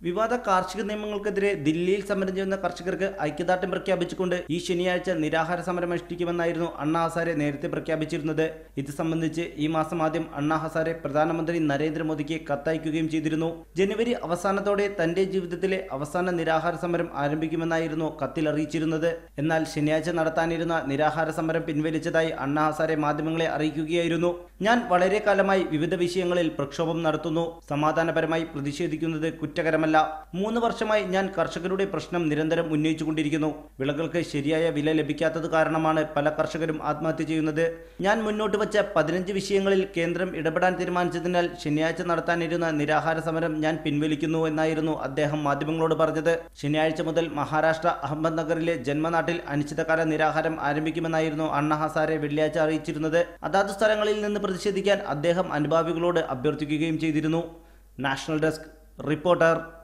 വിവാദ കാർഷിക നിയമങ്ങൾക്കെതിരെ ദില്ലിയിൽ സമരം ചെയ്യുന്ന കർഷകർക്ക് ഐക്യദാർഢ്യം പ്രഖ്യാപിച്ചുകൊണ്ട് ഈ ശനിയാഴ്ച നിരാഹാര സമരം അനുഷ്ഠിക്കുമെന്നായിരുന്നു അണ്ണാ ഹസാരെ നേരത്തെ പ്രഖ്യാപിച്ചിരുന്നത് ഇത് സംബന്ധിച്ച് ഈ മാസം ആദ്യം അണ്ണാ ഹസാരെ പ്രധാനമന്ത്രി നരേന്ദ്രമോദിക്ക് കത്തയക്കുകയും ചെയ്തിരുന്നു ജനുവരി അവസാനത്തോടെ തന്റെ ജീവിതത്തിലെ അവസാന നിരാഹാര സമരം ആരംഭിക്കുമെന്നായിരുന്നു കത്തിൽ അറിയിച്ചിരുന്നത് എന്നാൽ ശനിയാഴ്ച നടത്താനിരുന്ന നിരാഹാര സമരം പിൻവലിച്ചതായി അണ്ണാ ഹസാരെ മാധ്യമങ്ങളെ അറിയിക്കുകയായിരുന്നു ഞാൻ വളരെ കാലമായി വിവിധ വിഷയങ്ങളിൽ പ്രക്ഷോഭം നടത്തുന്നു സമാധാനപരമായി പ്രതിഷേധിക്കുന്നത് കുറ്റകരമല്ല മൂന്ന് വർഷമായി ഞാൻ കർഷകരുടെ പ്രശ്നം നിരന്തരം ഉന്നയിച്ചുകൊണ്ടിരിക്കുന്നു വിളകൾക്ക് ശരിയായ വില ലഭിക്കാത്തത് കാരണമാണ് പല കർഷകരും ആത്മഹത്യ ചെയ്യുന്നത് ഞാൻ മുന്നോട്ട് വച്ച പതിനഞ്ച് വിഷയങ്ങളിൽ കേന്ദ്രം ഇടപെടാൻ തീരുമാനിച്ചതിനാൽ ശനിയാഴ്ച നടത്താനിരുന്ന നിരാഹാര സമരം ഞാൻ പിൻവലിക്കുന്നു എന്നായിരുന്നു അദ്ദേഹം മാധ്യമങ്ങളോട് പറഞ്ഞത് ശനിയാഴ്ച മുതൽ മഹാരാഷ്ട്ര അഹമ്മദ് നഗറിലെ ജന്മനാട്ടിൽ അനിശ്ചിതകാല നിരാഹാരം ആരംഭിക്കുമെന്നായിരുന്നു അണ്ണ ഹസാരെ വെള്ളിയാഴ്ച അറിയിച്ചിരുന്നത് അതാത് സ്ഥലങ്ങളിൽ നിന്ന് പ്രതിഷേധിക്കാൻ അദ്ദേഹം അനുഭാവികളോട് അഭ്യർത്ഥിക്കുകയും ചെയ്തിരുന്നു നാഷണൽ ഡെസ്ക് റിപ്പോർട്ടർ